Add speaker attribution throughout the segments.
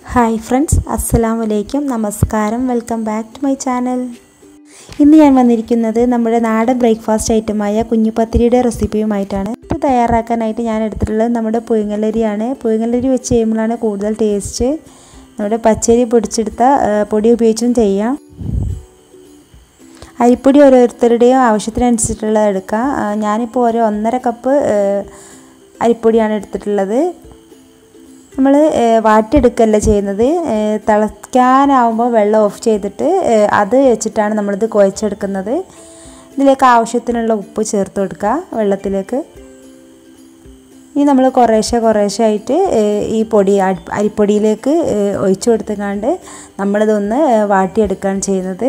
Speaker 1: hi friends അസ്സലാമു അലൈക്കും നമസ്കാരം welcome back to my channel ഇന്ന് ഞാൻ വന്നിരിക്കുന്നത് നമ്മുടെ നാടൻ ബ്രേക്ക്ഫാസ്റ്റ് ഐറ്റമായ കുഞ്ഞുപത്തിരിയുടെ റെസിപ്പിയുമായിട്ടാണ് ഇത് തയ്യാറാക്കാനായിട്ട് ഞാൻ എടുത്തിട്ടുള്ളത് നമ്മുടെ പുഴുങ്ങലരിയാണ് പുഴുങ്ങലരി വെച്ച് ചെയ്യുമ്പോഴാണ് കൂടുതൽ ടേസ്റ്റ് നമ്മുടെ പച്ചരി പൊടിച്ചെടുത്ത ആ, പൊടി ഉപയോഗിച്ചും ചെയ്യാം അരിപ്പൊടി ഓരോരുത്തരുടെയും ആവശ്യത്തിനനുസരിച്ചിട്ടുള്ളത് എടുക്കാം ആ, ഞാനിപ്പോൾ ഒരു ഒന്നര കപ്പ് ആ, അരിപ്പൊടിയാണ് എടുത്തിട്ടുള്ളത് നമ്മൾ വാട്ടിയെടുക്കല്ല ചെയ്യുന്നത് തിളയ്ക്കാനാവുമ്പോൾ വെള്ളം ഓഫ് ചെയ്തിട്ട് ഏഹ്, അത് വെച്ചിട്ടാണ് നമ്മളിത് കുഴച്ചെടുക്കുന്നത് ഇതിലേക്ക് ആവശ്യത്തിനുള്ള ഉപ്പ് ചേർത്ത് കൊടുക്കുക വെള്ളത്തിലേക്ക് ഇനി നമ്മൾ കുറേശ്ശെ കുറേശ്ശെ ആയിട്ട് ഏഹ്, ഈ പൊടി അരി- അരിപ്പൊടിയിലേക്ക് ഏഹ്, ഒഴിച്ചു കൊടുത്തുകൊണ്ട് നമ്മളിതൊന്ന് ഏഹ്, വാട്ടിയെടുക്കുകയാണ് ചെയ്യുന്നത്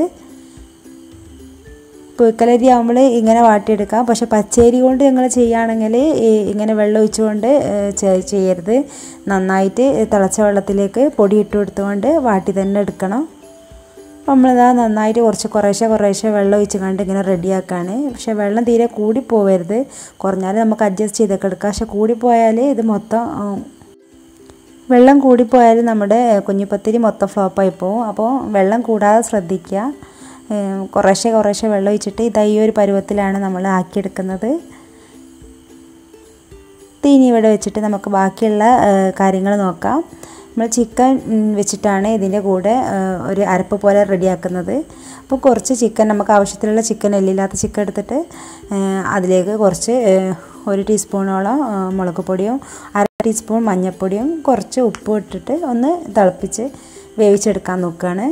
Speaker 1: പുഴുക്കലരി ആകുമ്പോൾ ഇങ്ങനെ വാട്ടിയെടുക്കാം പക്ഷെ പച്ചരി കൊണ്ട് ഞങ്ങൾ ചെയ്യുകയാണെങ്കിൽ ഇങ്ങനെ വെള്ളം ഒഴിച്ചുകൊണ്ട് ഏഹ്, ചെ- ചെയ്യരുത് നന്നായിട്ട് തിളച്ച വെള്ളത്തിലേക്ക് പൊടി ഇട്ട് കൊടുത്തുകൊണ്ട് വാട്ടി തന്നെ എടുക്കണം നമ്മളിതാ നന്നായിട്ട് കുറച്ച് കുറേശ്ശെ കുറേശ്ശെ വെള്ളം ഒഴിച്ച് കണ്ട് ഇങ്ങനെ റെഡിയാക്കാണ് പക്ഷെ വെള്ളം തീരെ കൂടി പോവരുത് കുറഞ്ഞാൽ നമുക്ക് അഡ്ജസ്റ്റ് ചെയ്തൊക്കെ എടുക്കാം പക്ഷെ കൂടിപ്പോയാൽ ഇത് മൊത്തം ഉം, വെള്ളം കൂടിപ്പോയാൽ നമ്മുടെ കുഞ്ഞിപ്പത്തിരി മൊത്തം ഫ്ലോപ്പായി പോകും അപ്പോൾ വെള്ളം കൂടാതെ ശ്രദ്ധിക്കുക ഏം, കുറേശ്ശെ കുറേശ്ശെ വെള്ളം ഒഴിച്ചിട്ട് ഇതാ ഈ ഒരു പരുവത്തിലാണ് നമ്മൾ ആക്കിയെടുക്കുന്നത് ഇത് ഇനി ഇവിടെ വെച്ചിട്ട് നമുക്ക് ബാക്കിയുള്ള കാര്യങ്ങൾ നോക്കാം നമ്മൾ ചിക്കൻ ഉം, വെച്ചിട്ടാണ് ഇതിൻ്റെ കൂടെ ആ, ഒരു അരപ്പ് പോലെ റെഡിയാക്കുന്നത് അപ്പോൾ കുറച്ച് ചിക്കൻ നമുക്ക് ആവശ്യത്തിലുള്ള ചിക്കൻ എല്ലില്ലാത്ത ചിക്കൻ എടുത്തിട്ട് ആ, അതിലേക്ക് കുറച്ച് ആ, ഒരു ടീസ്പൂണോളം ആ, മുളക് പൊടിയും അര ടീസ്പൂൺ മഞ്ഞൾപ്പൊടിയും കുറച്ച് ഉപ്പും ഇട്ടിട്ട് ഒന്ന് തിളപ്പിച്ച് വേവിച്ചെടുക്കാൻ നോക്കുകയാണ്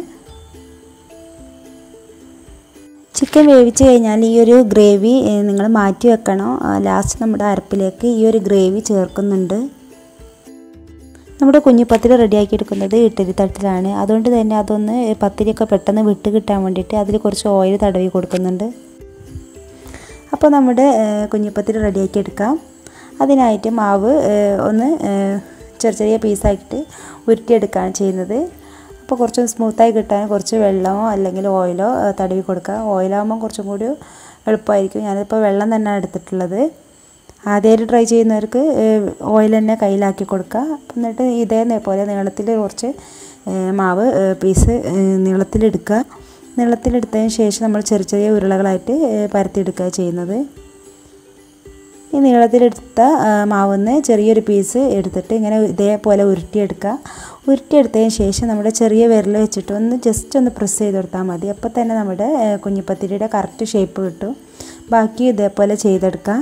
Speaker 1: ചിക്കൻ വേവിച്ച് കഴിഞ്ഞാൽ ഈ ഒരു ഗ്രേവി നിങ്ങൾ മാറ്റി വെക്കണം ലാസ്റ്റ് നമ്മുടെ അരപ്പിലേക്ക് ഈ ഒരു ഗ്രേവി ചേർക്കുന്നുണ്ട് നമ്മുടെ കുഞ്ഞിപ്പത്തിരി റെഡിയാക്കി എടുക്കുന്നത് ഇഡ്ഡലി തട്ടിലാണ് അതുകൊണ്ട് തന്നെ അതൊന്ന് പത്തിരിയൊക്കെ പെട്ടെന്ന് വിട്ട് കിട്ടാൻ വേണ്ടിയിട്ട് അതിൽ കുറച്ച് ഓയിൽ തടവി കൊടുക്കുന്നുണ്ട് അപ്പോൾ നമ്മുടെ ഏഹ്, കുഞ്ഞിപ്പത്തിരി റെഡിയാക്കി എടുക്കാം അതിനായിട്ട് മാവ് ഏഹ്, ഒന്ന് ഏഹ്, ചെറിയ ചെറിയ പീസാക്കിയിട്ട് ഉരുട്ടിയെടുക്കുകയാണ് ചെയ്യുന്നത് അപ്പോൾ കുറച്ച് സ്മൂത്തായി കിട്ടാൻ കുറച്ച് വെള്ളമോ അല്ലെങ്കിൽ ഓയിലോ ഏഹ്, തടവി കൊടുക്കുക ഓയിലാകുമ്പോൾ കുറച്ചും കൂടി എളുപ്പമായിരിക്കും ഞാനിപ്പോൾ വെള്ളം തന്നെയാണ് എടുത്തിട്ടുള്ളത് ആദ്യമായിട്ട് ട്രൈ ചെയ്യുന്നവർക്ക് ഏഹ്, ഓയിൽ തന്നെ കയ്യിലാക്കി കൊടുക്കുക എന്നിട്ട് ഇതേ പോലെ നീളത്തിൽ കുറച്ച് ഏഹ്, മാവ് ഏഹ്, പീസ് ഏഹ്, നീളത്തിലെടുക്കുക നീളത്തിലെടുത്തതിന് ശേഷം നമ്മൾ ചെറിയ ചെറിയ ഉരുളകളായിട്ട് ഏഹ്, പരത്തിയെടുക്കുക ചെയ്യുന്നത് ഈ നീളത്തിലെടുത്ത ആ, മാവുന്ന് ചെറിയൊരു പീസ് എടുത്തിട്ട് ഇങ്ങനെ ഇതേപോലെ ഉരുട്ടിയെടുക്കുക ഉരുട്ടിയെടുത്തതിന് ശേഷം നമ്മുടെ ചെറിയ വിരൽ വെച്ചിട്ട് ഒന്ന് ജസ്റ്റ് ഒന്ന് പ്രസ് ചെയ്ത് കൊടുത്താൽ മതി അപ്പോൾ തന്നെ നമ്മുടെ ഏ, കുഞ്ഞിപ്പത്തിരിയുടെ കറക്റ്റ് ഷേപ്പ് കിട്ടും ബാക്കി ഇതേപോലെ ചെയ്തെടുക്കുക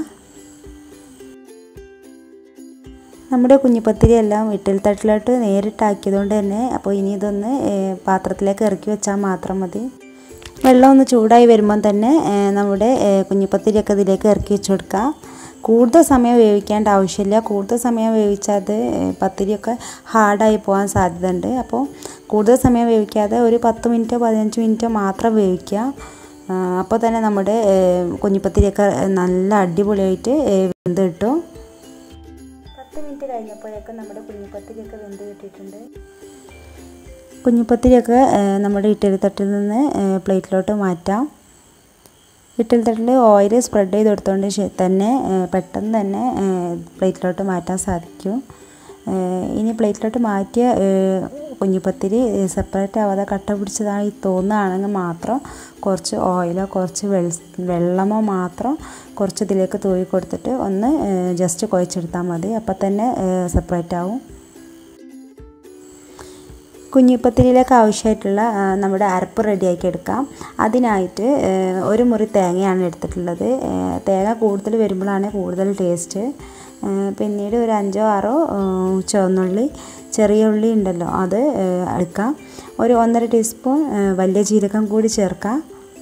Speaker 1: നമ്മുടെ കുഞ്ഞിപ്പത്തിരി എല്ലാം ഇട്ടൽ തട്ടിലോട്ട് നേരിട്ടാക്കിയതുകൊണ്ട് തന്നെ അപ്പോൾ ഇനി ഇതൊന്ന് ഏ, പാത്രത്തിലേക്ക് ഇറക്കി വെച്ചാൽ മാത്രം മതി വെള്ളം ഒന്ന് ചൂടായി വരുമ്പം തന്നെ ഏ, നമ്മുടെ ഏ, കുഞ്ഞിപ്പത്തിരിയൊക്കെ ഇതിലേക്ക് ഇറക്കി വെച്ച് കൊടുക്കുക കൂടുതൽ സമയം വേവിക്കേണ്ട ആവശ്യമില്ല കൂടുതൽ സമയം വേവിച്ചാൽ അത് ഏ, പത്തിരിയൊക്കെ ഹാർഡായി പോകാൻ സാധ്യതയുണ്ട് അപ്പോൾ കൂടുതൽ സമയം വേവിക്കാതെ ഒരു പത്ത് മിനിറ്റോ പതിനഞ്ച് മിനിറ്റോ മാത്രം വേവിക്കുക ആ, അപ്പോൾ തന്നെ നമ്മുടെ ഏ, കുഞ്ഞിപ്പത്തിരിയൊക്കെ നല്ല അടിപൊളിയായിട്ട് ഏ, വെന്ത് കിട്ടും പത്ത് മിനിറ്റ് കഴിഞ്ഞപ്പോഴേക്കും നമ്മുടെ കുഞ്ഞിപ്പത്തിരിയൊക്കെ വെന്ത് കിട്ടിയിട്ടുണ്ട് കുഞ്ഞിപ്പത്തിരിയൊക്കെ ഏഹ്, നമ്മുടെ ഇഡ്ഡലി തട്ടിൽ നിന്ന് ഏഹ്, പ്ലേറ്റിലോട്ട് മാറ്റാം ഇഡ്ഡലി തട്ടിൽ ഓയിൽ സ്പ്രെഡ് ചെയ്ത് കൊടുത്തുകൊണ്ട് ശേ- തന്നെ ഏഹ്, പെട്ടെന്ന് തന്നെ ഏഹ്, പ്ലേറ്റിലോട്ട് മാറ്റാൻ സാധിക്കും ഏഹ്, ഇനി പ്ലേറ്റിലോട്ട് മാറ്റിയ ഏഹ്, കുഞ്ഞിപ്പത്തിരി സെപ്പറേറ്റ് ആവാതെ കട്ട പിടിച്ചതായി തോന്നുകയാണെങ്കിൽ മാത്രം കുറച്ച് ഓയിലോ കുറച്ച് വെൾ വെള്ളമോ മാത്രം കുറച്ച് ഇതിലേക്ക് തൂവി കൊടുത്തിട്ട് ഒന്ന് ജസ്റ്റ് കുഴച്ചെടുത്താൽ മതി അപ്പം തന്നെ സെപ്പറേറ്റ് ആവും കുഞ്ഞിപ്പത്തിരിയിലേക്ക് ആവശ്യമായിട്ടുള്ള ആ, നമ്മുടെ അരപ്പ് റെഡിയാക്കി എടുക്കാം അതിനായിട്ട് ഏ, ഒരു മുറി തേങ്ങയാണ് എടുത്തിട്ടുള്ളത് ഏ, തേങ്ങ കൂടുതൽ വരുമ്പോഴാണ് കൂടുതൽ ടേസ്റ്റ് ഏ, പിന്നീട് ഒരു അഞ്ചോ ആറോ ഏ, ചുവന്നുള്ളി ചെറിയ ഉള്ളി ഉണ്ടല്ലോ അത് ഏ, എടുക്കാം ഒരു ഒന്നര ടീസ്പൂൺ ഏ, വലിയ ജീരകം കൂടി ചേർക്കാം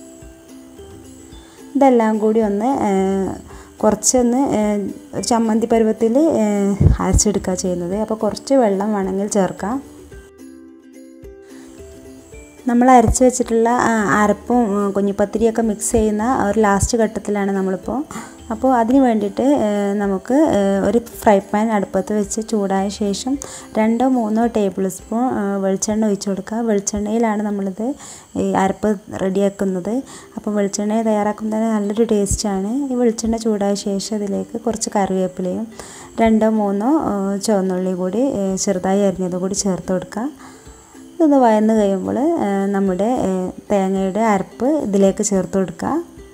Speaker 1: ഇതെല്ലാം കൂടി ഒന്ന് ഏ, കുറച്ചൊന്ന് ഏ, ഒരു ചമ്മന്തി പരുവത്തിൽ ഏ, അരച്ചെടുക്കുക ചെയ്യുന്നത് അപ്പോൾ കുറച്ച് വെള്ളം വേണമെങ്കിൽ ചേർക്കാം നമ്മൾ അരച്ച് വെച്ചിട്ടുള്ള ആ, അരപ്പും ഉം, കുഞ്ഞിപ്പത്തിരിയൊക്കെ മിക്സ് ചെയ്യുന്ന ഒരു ലാസ്റ്റ് ഘട്ടത്തിലാണ് നമ്മളിപ്പോൾ അപ്പോൾ അതിന് വേണ്ടിയിട്ട് ഏഹ്, നമുക്ക് ഏഹ്, ഒരു ഫ്രൈ പാൻ അടുപ്പത്ത് വെച്ച് ചൂടായ ശേഷം രണ്ടോ മൂന്നോ ടേബിൾ സ്പൂൺ ഏഹ്, വെളിച്ചെണ്ണ ഒഴിച്ച് കൊടുക്കുക വെളിച്ചെണ്ണയിലാണ് നമ്മളിത് ഈ അരപ്പ് റെഡിയാക്കുന്നത് അപ്പോൾ വെളിച്ചെണ്ണ തയ്യാറാക്കുമ്പോൾ തന്നെ നല്ലൊരു ടേസ്റ്റാണ് ഈ വെളിച്ചെണ്ണ ചൂടായ ശേഷം ഇതിലേക്ക് കുറച്ച് കറിവേപ്പിലയും രണ്ടോ മൂന്നോ ഏഹ്, ചുവന്നുള്ളി കൂടി ഏഹ്, ചെറുതായി അരിഞ്ഞത് കൂടി ചേർത്ത് കൊടുക്കുക ഇതൊന്ന് വയന്ന് കഴിയുമ്പോൾ ഏഹ്, നമ്മുടെ ഏഹ്, തേങ്ങയുടെ അരപ്പ് ഇതിലേക്ക് ചേർത്ത് കൊടുക്കുക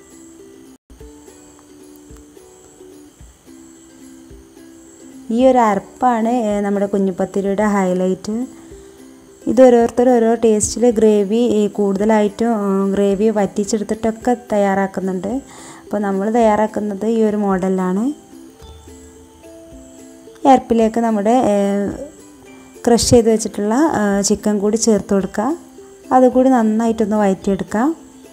Speaker 1: ഈ ഒരു അരപ്പാണ് ഏഹ്, നമ്മുടെ കുഞ്ഞിപ്പത്തിരിയുടെ ഹൈലൈറ്റ് ഇത് ഓരോരുത്തർ ഓരോ ടേസ്റ്റിൽ ഗ്രേവി കൂടുതലായിട്ടും ഉം, ഗ്രേവി വറ്റിച്ചെടുത്തിട്ടൊക്കെ തയ്യാറാക്കുന്നുണ്ട് അപ്പോൾ നമ്മൾ തയ്യാറാക്കുന്നത് ഈ ഒരു മോഡലിലാണ് ഈ അരപ്പിലേക്ക് നമ്മുടെ ക്രഷ് ചെയ്ത് വെച്ചിട്ടുള്ള ആ, ചിക്കൻ കൂടി ചേർത്ത് കൊടുക്കുക അതുകൂടി നന്നായിട്ടൊന്ന് വഴറ്റിയെടുക്കാം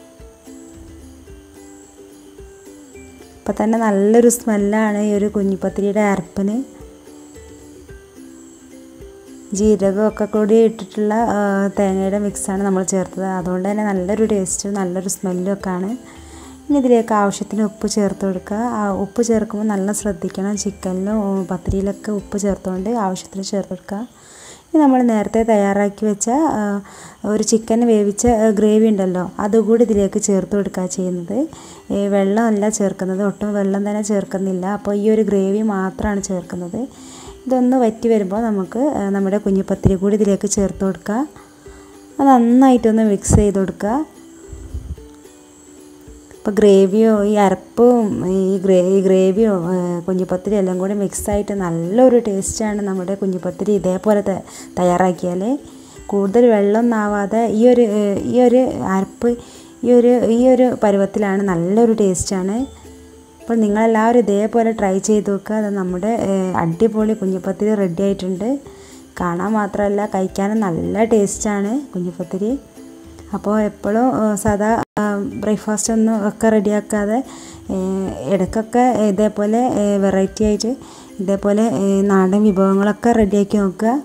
Speaker 1: ഇപ്പം തന്നെ നല്ലൊരു സ്മെല്ലാണ് ഈ ഒരു കുഞ്ഞിപ്പത്തിരിയുടെ അരപ്പിന് ജീരകമൊക്കെ കൂടി ഇട്ടിട്ടുള്ള ആ, തേങ്ങയുടെ മിക്സാണ് നമ്മൾ ചേർത്തത് അതുകൊണ്ട് തന്നെ നല്ലൊരു ടേസ്റ്റും നല്ലൊരു സ്മെല്ലും ഒക്കെ ആണ് ഇനി ഇതിലേക്ക് ആവശ്യത്തിന് ഉപ്പ് ചേർത്ത് കൊടുക്കുക ആ ഉപ്പ് ചേർക്കുമ്പോൾ നല്ല ശ്രദ്ധിക്കണം ചിക്കനിലും ഉം, പത്തിരിയിലൊക്കെ ഉപ്പ് ചേർത്തുകൊണ്ട് ആവശ്യത്തിന് ചേർത്ത് കൊടുക്കുക ഇനി നമ്മൾ നേരത്തെ തയ്യാറാക്കി വെച്ച ആ, ഒരു ചിക്കൻ വേവിച്ച ആ, ഗ്രേവി ഉണ്ടല്ലോ അതുകൂടി ഇതിലേക്ക് ചേർത്ത് കൊടുക്കുക ചെയ്യുന്നത് ഈ വെള്ളമല്ല ചേർക്കുന്നത് ഒട്ടും വെള്ളം തന്നെ ചേർക്കുന്നില്ല അപ്പോൾ ഈ ഒരു ഗ്രേവി മാത്രമാണ് ചേർക്കുന്നത് ഇതൊന്ന് വറ്റി വരുമ്പോൾ നമുക്ക് ആ, നമ്മുടെ കുഞ്ഞിപ്പത്തിരി കൂടി ഇതിലേക്ക് ചേർത്ത് കൊടുക്കുക അത് നന്നായിട്ടൊന്ന് മിക്സ് ചെയ്ത് കൊടുക്കുക ഇപ്പോൾ ഗ്രേവിയോ ഈ അരപ്പും ഈ ഗ്രേ ഈ ഗ്രേവിയോ കുഞ്ഞിപ്പത്തിരി എല്ലാം കൂടി മിക്സായിട്ട് നല്ലൊരു ടേസ്റ്റാണ് നമ്മുടെ കുഞ്ഞിപ്പത്തിരി ഇതേപോലെ ത- തയ്യാറാക്കിയാൽ കൂടുതൽ വെള്ളമൊന്നും ആവാതെ ഈ ഒരു ഏഹ്, ഈ ഒരു അരപ്പ് ഈ ഒരു ഈ ഒരു പരുവത്തിലാണ് നല്ലൊരു ടേസ്റ്റാണ് അപ്പോൾ നിങ്ങളെല്ലാവരും ഇതേപോലെ ട്രൈ ചെയ്ത് നോക്കുക അത് നമ്മുടെ ഏഹ്, അടിപൊളി കുഞ്ഞിപ്പത്തിരി റെഡി ആയിട്ടുണ്ട് കാണാൻ മാത്രമല്ല കഴിക്കാനും നല്ല ടേസ്റ്റാണ് കുഞ്ഞിപ്പത്തിരി അപ്പോൾ എപ്പോഴും ഏഹ്, സാധാ ബ്രേക്ക്ഫാസ്റ്റ് ഒന്നും ഒക്കെ റെഡിയാക്കാതെ ഏഹ്, ഇടയ്ക്കൊക്കെ ഇതേപോലെ വെറൈറ്റി ആയിട്ട് ഇതേപോലെ ഏഹ്, നാടൻ വിഭവങ്ങളൊക്കെ റെഡിയാക്കി നോക്കുക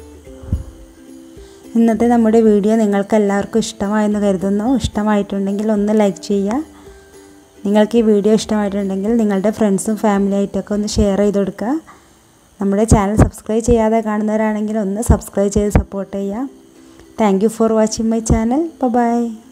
Speaker 1: ഇന്നത്തെ നമ്മുടെ വീഡിയോ നിങ്ങൾക്ക് എല്ലാവർക്കും ഇഷ്ടമായെന്ന് കരുതുന്നു ഇഷ്ടമായിട്ടുണ്ടെങ്കിൽ ഒന്ന് ലൈക്ക് ചെയ്യുക നിങ്ങൾക്ക് ഈ വീഡിയോ ഇഷ്ടമായിട്ടുണ്ടെങ്കിൽ നിങ്ങളുടെ ഫ്രണ്ട്സും ഫാമിലി ആയിട്ടൊക്കെ ഒന്ന് ഷെയർ ചെയ്ത് കൊടുക്കുക നമ്മുടെ ചാനൽ സബ്സ്ക്രൈബ് ചെയ്യാതെ കാണുന്നവരാണെങ്കിൽ ഒന്ന് സബ്സ്ക്രൈബ് ചെയ്ത് സപ്പോർട്ട് ചെയ്യുക thank you for watching my channel by